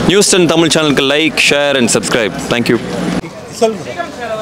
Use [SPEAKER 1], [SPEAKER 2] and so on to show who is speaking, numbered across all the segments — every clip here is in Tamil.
[SPEAKER 1] நியூஸ் டென் தமிழ் சேனலுக்கு like share and subscribe thank you
[SPEAKER 2] சொல்லுங்க சார்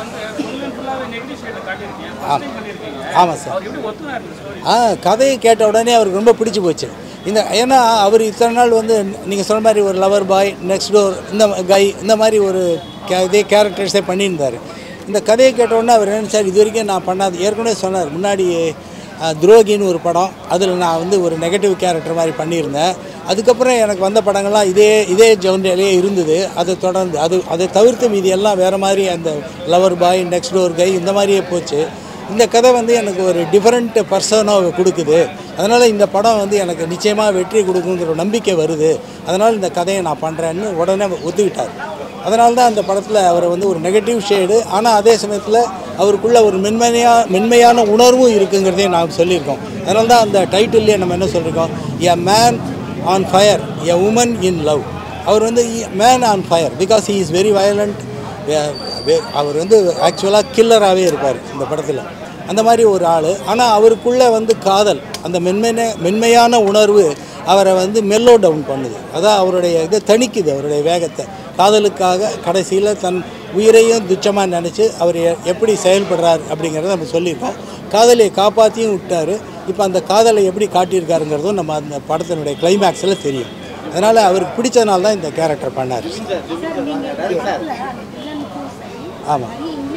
[SPEAKER 2] ஆ ஆமாம் சார் ஆ கதையை கேட்ட உடனே அவருக்கு ரொம்ப பிடிச்சி போச்சு இந்த ஏன்னா அவர் இத்தனை நாள் வந்து நீங்கள் சொன்ன மாதிரி ஒரு லவர் பாய் நெக்ஸ்ட் டோர் இந்த கை இந்த மாதிரி ஒரு கே இதே கேரக்டர்ஸே பண்ணியிருந்தார் இந்த கதையை கேட்ட உடனே அவர் நினச்சார் இது வரைக்கும் நான் பண்ணாது ஏற்கனவே சொன்னார் முன்னாடி ஆ, துரோகின்னு ஒரு படம் அதில் நான் வந்து ஒரு நெகட்டிவ் கேரக்டர் மாதிரி பண்ணியிருந்தேன் அதுக்கப்புறம் எனக்கு வந்த படங்கள்லாம் இதே இதே ஜவுண்டிலே இருந்தது அதை தொடர்ந்து அது அதை தவிர்த்து மீதி எல்லாம் வேறு மாதிரி அந்த லவர் பாய் நெக்ஸ்ட் டோர் கை இந்த மாதிரியே போச்சு இந்த கதை வந்து எனக்கு ஒரு டிஃப்ரெண்ட் பர்சனாக கொடுக்குது அதனால் இந்த படம் வந்து எனக்கு நிச்சயமாக வெற்றி கொடுக்குங்கிற ஒரு நம்பிக்கை வருது அதனால் இந்த கதையை நான் பண்ணுறேன்னு உடனே ஒத்துக்கிட்டார் அதனால தான் அந்த படத்தில் அவரை வந்து ஒரு நெகட்டிவ் ஷேடு ஆனால் அதே சமயத்தில் அவருக்குள்ள ஒரு மென்மையாக மென்மையான உணர்வும் இருக்குங்கிறதையும் நான் சொல்லியிருக்கோம் அதனால தான் அந்த டைட்டில்லையே நம்ம என்ன சொல்லியிருக்கோம் a man on fire a woman in love அவர் வந்து man on fire because he is very violent அவர் வந்து ஆக்சுவலாக கில்லராகவே இருப்பார் இந்த படத்தில் அந்த மாதிரி ஒரு ஆள் ஆனால் அவருக்குள்ளே வந்து காதல் அந்த மென்மையான மென்மையான உணர்வு அவரை வந்து மெல்லோ டவுன் பண்ணுது அதான் அவருடைய இதை தணிக்குது அவருடைய வேகத்தை காதலுக்காக கடைசியில் தன் உயிரையும் துச்சமாக நினச்சி அவர் எ- எப்படி செயல்படுறார் அப்படிங்கிறத நம்ம சொல்லியிருக்கோம் காதலை காப்பாற்றியும் விட்டார் இப்போ அந்த காதலை எப்படி காட்டியிருக்காருங்கிறதும் நம்ம அந்த படத்தினுடைய கிளைமேக்ஸில் தெரியும் அதனால் அவருக்கு பிடிச்சதுனால தான் இந்த கேரக்டர் பண்ணார் ஆமாம்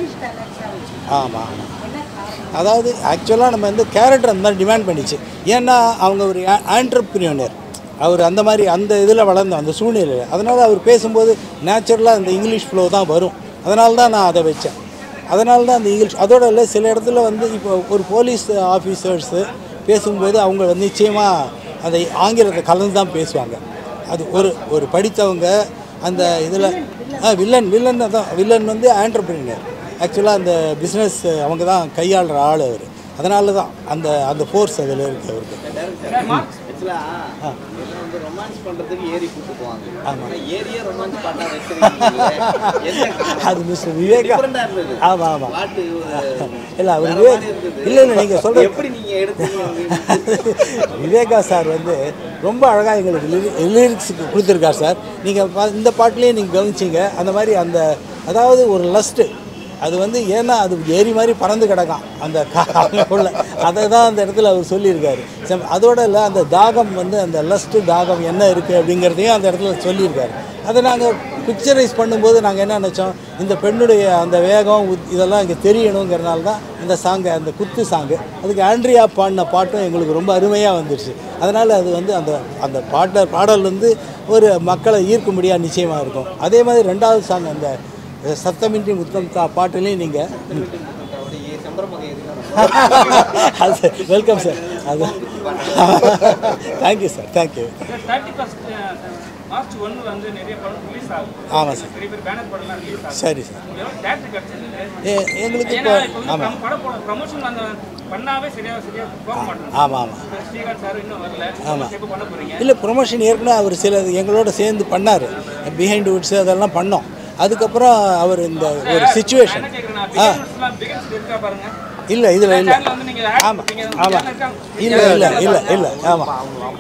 [SPEAKER 2] ஆமாம் ஆமாம் அதாவது ஆக்சுவலாக நம்ம வந்து கேரக்டர் அந்த மாதிரி டிமாண்ட் பண்ணிச்சு ஏன்னா அவங்க ஒரு ஆண்டர்பிரியோனர் அவர் அந்த மாதிரி அந்த இதில் வளர்ந்த அந்த சூழ்நிலையில் அதனால் அவர் பேசும்போது நேச்சுரலாக அந்த இங்கிலீஷ் ஃப்ளோ தான் வரும் அதனால தான் நான் அதை வச்சேன் அதனால தான் அந்த இங்கிலீஷ் அதோட இல்லை சில இடத்துல வந்து இப்போ ஒரு போலீஸ் ஆஃபீஸர்ஸு பேசும்போது அவங்க வந்து நிச்சயமாக அந்த ஆங்கிலத்தை கலந்து தான் பேசுவாங்க அது ஒரு ஒரு படித்தவங்க அந்த இதில் ஆ வில்லன் வில்லன் தான் வில்லன் வந்து ஆண்டர்பிரினர் ஆக்சுவலாக அந்த பிஸ்னஸ் அவங்க தான் கையாளுற ஆள் அவர் அதனால தான் அந்த அந்த ஃபோர்ஸ் அதில் இருக்குது அவருக்கு
[SPEAKER 3] ஆக்சுவலா வந்து ரொமான்ஸ் பண்றதுக்கு ஏரி கூட்டு போவாங்க ஆனா ஏரியே ரொமான்ஸ் பண்ண வச்சிருக்கீங்க
[SPEAKER 2] அது மிஸ்டர் விவேகா
[SPEAKER 3] டிஃபரெண்டா இருந்தது
[SPEAKER 2] ஆமாம் ஆமாம்
[SPEAKER 3] பாட்டு
[SPEAKER 2] இல்லை அவர்
[SPEAKER 3] வேற
[SPEAKER 2] விவேக்
[SPEAKER 3] மாதிரி இருந்தது.
[SPEAKER 2] இல்லை இல்லை நீங்கள் சொல்கிற
[SPEAKER 3] எப்படி நீங்க எடுத்தீங்க அப்படின்னு
[SPEAKER 2] விவேகா சார் வந்து ரொம்ப அழகாக எங்களுக்கு லிரிக்ஸுக்கு கொடுத்துருக்கார் சார் நீங்கள் இந்த பாட்டிலேயே நீங்கள் கவனிச்சிங்க அந்த மாதிரி அந்த அதாவது ஒரு லஸ்ட்டு அது வந்து ஏன்னா அது ஏரி மாதிரி பறந்து கிடக்கான் அந்த உள்ள அதை தான் அந்த இடத்துல அவர் சொல்லியிருக்காரு சம் அதோட இல்லை அந்த தாகம் வந்து அந்த லஸ்ட்டு தாகம் என்ன இருக்குது அப்படிங்கிறதையும் அந்த இடத்துல சொல்லியிருக்காரு அதை நாங்கள் பிக்சரைஸ் பண்ணும்போது நாங்கள் என்ன நினச்சோம் இந்த பெண்ணுடைய அந்த வேகம் உத்- இதெல்லாம் இங்கே தெரியணுங்கிறனால தான் இந்த சாங்கை அந்த குத்து சாங்கு அதுக்கு ஆண்ட்ரியா பாடின பாட்டும் எங்களுக்கு ரொம்ப அருமையாக வந்துருச்சு அதனால் அது வந்து அந்த அந்த பாட்ட பாடல் வந்து ஒரு மக்களை ஈர்க்கும்படியாக நிச்சயமாக இருக்கும் அதே மாதிரி ரெண்டாவது சாங் அந்த சத்தமின்றி முத்தம் தா பாட்டுலேயும் நீங்கள்
[SPEAKER 3] அவருடைய சம்பரமாக எதுனா
[SPEAKER 2] அது வெல்கம் சார் அது thank you sir thank you
[SPEAKER 4] thirty first March ஒன்று வந்து நிறைய படம் ரிலீஸ் ஆகும்
[SPEAKER 2] ஆமாம் சார்
[SPEAKER 4] பெரிய பெரிய பேனர் படம்லாம் ரிலீஸ் ஆகும்
[SPEAKER 2] சரி சார்
[SPEAKER 4] உங்களுக்கு தேட்டர் கிடச்சது
[SPEAKER 2] ஏ எங்களுக்கு
[SPEAKER 4] ஏன்னா
[SPEAKER 2] இப்போ
[SPEAKER 4] இப்போ வந்து
[SPEAKER 2] ஆமாம்
[SPEAKER 4] நம்ம படம் போட ப்ரமோஷன் அந்த பண்ணாவே சரியா சரியா போக மாட்டோம்
[SPEAKER 2] ஆமாம் ஆமாம்
[SPEAKER 4] இப்போ ஸ்ரீகாந்த் சார் இன்னும் வரல
[SPEAKER 2] ஆமாம்.
[SPEAKER 4] எப்போ பண்ண போறீங்க
[SPEAKER 2] இல்லை ப்ரொமோஷன் ஏற்கனவே அவர் சில எங்களோட சேர்ந்து பண்ணார் பிஹைண்ட் வுட்ஸ் அதெல்லாம் பண்ணோம் அதுக்கப்புறம் அவர் இந்த ஒரு சுச்சுவேஷன்
[SPEAKER 4] என்ன கேட்குறேன்
[SPEAKER 2] ஆ
[SPEAKER 4] பிகினர்ஸ்லாம் பிகினர்ஸ் இருக்கா பாருங்க
[SPEAKER 2] இல்லை இதில் இல்லை
[SPEAKER 4] சேனல் வந்து நீங்க ஆட்
[SPEAKER 2] ஆமாம்
[SPEAKER 4] பண்ணீங்க
[SPEAKER 2] ஆமாம்
[SPEAKER 4] channel இருக்காங்க.
[SPEAKER 2] இல்லை இல்லை இல்லை இல்லை ஆமாம்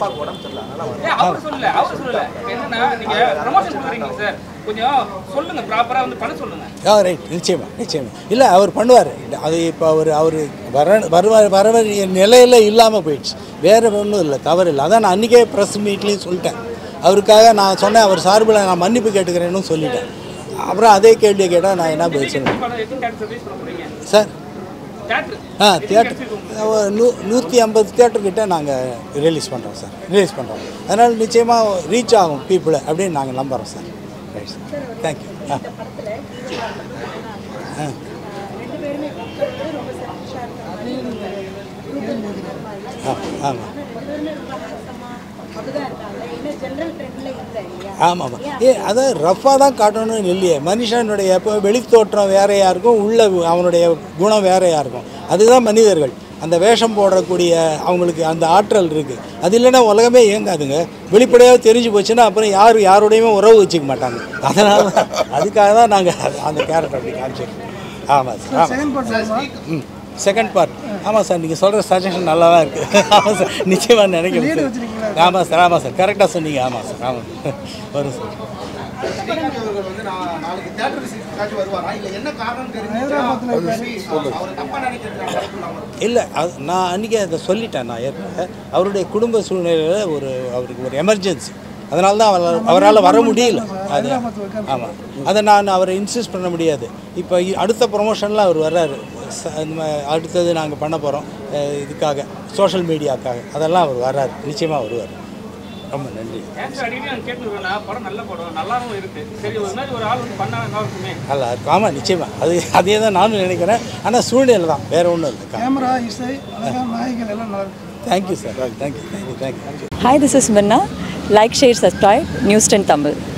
[SPEAKER 4] ஏன் அவர் சொல்லல அவர் சொல்லல என்னன்னா நீங்க ப்ரமோஷன் கொடுக்குறீங்க சார் கொஞ்சம் சொல்லுங்க ப்ராப்பரா வந்து பண்ண சொல்லுங்க
[SPEAKER 2] ஆ ரைட் நிச்சயமா நிச்சயமா இல்லை அவர் பண்ணுவார் அது இப்போ அவர் அவர் வர வருவார் வர வேண்டிய நிலையில் இல்லாமல் போயிடுச்சு வேறு ஒன்றும் இல்லை தவறு இல்லை அதான் நான் அன்றைக்கே ப்ரெஸ் மீட்லேயும் சொல்லிட்டேன் அவருக்காக நான் சொன்னேன் அவர் சார்பில் நான் மன்னிப்பு கேட்டுக்கிறேன்னு சொல்லிட்டேன் அப்புறம் அதே கேள்வியை கேட்டால் நான் என்ன பதில் சொல்லுவேன்
[SPEAKER 4] படம் எத்தனை தேட்டர் ரிலீஸ் பண்ண போறீங்க
[SPEAKER 2] சார்
[SPEAKER 4] தேட்டர்
[SPEAKER 2] ஆ தியேட்டர் நூ நூற்றி ஐம்பது தியேட்டர்கிட்ட நாங்கள் ரிலீஸ் பண்ணுறோம் சார் ரிலீஸ் பண்ணுறோம் அதனால் நிச்சயமாக ரீச் ஆகும் பீப்புளை அப்படின்னு நாங்கள் நம்புகிறோம் சார் ரைட் சார் தேங்க்யூ ஆ ஆ ஆ ஆமாம் ஆமாம் ஆமாம் ஏ அதை ரஃப்பாக தான் காட்டணும்னு இல்லையே மனுஷனுடைய எப்போ வெளித்தோற்றம் வேறையாக இருக்கும் உள்ள அவனுடைய குணம் வேறையாக இருக்கும் அதுதான் மனிதர்கள் அந்த வேஷம் போடக்கூடிய அவங்களுக்கு அந்த ஆற்றல் இருக்குது அது இல்லைன்னா உலகமே இயங்காதுங்க வெளிப்படையாக தெரிஞ்சு போச்சுன்னா அப்புறம் யார் யாரோடையுமே உறவு வச்சுக்க மாட்டாங்க அதனால தான் அதுக்காக தான் நாங்கள் அந்த கேரக்டர் அப்படி காமிச்சிருக்கோம் ஆமாம் சார் ஆமாம் ம் செகண்ட் பார்ட் ஆமாம் சார் நீங்கள் சொல்கிற சஜஷன் நல்லா தான் இருக்குது ஆமாம் சார் நிச்சயமாக நினைக்கிறேன் சார் ஆமாம் சார் ஆமாம் சார் கரெக்டாக சொன்னீங்க ஆமாம் சார் ஆமாம் வரும் சார்
[SPEAKER 5] ரஜினிகாந்த் அவர்கள் வந்து நான் நாளைக்கு தேட்டர் விசிட்டுக்காச்சும் வருவாரா இல்லை என்ன காரணம் தெரிஞ்சு அவர் தப்பா நினைக்கிறதுக்கான வாய்ப்பு இல்லாம இருக்கு.
[SPEAKER 2] இல்லை அது நான் அன்றைக்கி அதை சொல்லிட்டேன் நான் ஏற்கனவே அவருடைய குடும்ப சூழ்நிலையில் ஒரு அவருக்கு ஒரு எமர்ஜென்சி அதனால தான் அவர் அவரால் வர முடியல அது ஆமாம் அதை நான் அவரை இன்சிஸ்ட் பண்ண முடியாது இப்போ இ- அடுத்த ப்ரொமோஷனில் அவர் வர்றாரு ச- இந்த மா- அடுத்தது நாங்கள் பண்ண போகிறோம் இதுக்காக சோஷியல் மீடியாக்காக அதெல்லாம் அவர் வர்றாரு நிச்சயமாக வருவார் ரொம்ப நன்றி
[SPEAKER 4] ஏன் சார் அடிக்கடி நான் கேட்டுருக்கேன்னா படம் நல்ல படம் நல்லாவும் இருக்கு சரி ஒரு மாதிரி ஒரு ஆள் வந்து பண்ணா நல்லா இருக்குமே
[SPEAKER 2] நல்லா இருக்கும் ஆமாம் நிச்சயமாக அது அதே தான் நானும் நினைக்கிறேன் ஆனால் சூழ்நிலை தான் வேறு ஒன்றும் இல்லை
[SPEAKER 5] கேமரா இசை அழகான நாயகன் எல்லாம் நல்லா இருக்கு
[SPEAKER 2] thank you sir thank you thank you thank you
[SPEAKER 6] Hi, this is Minna. Like, share, subscribe. News 10 Tamil.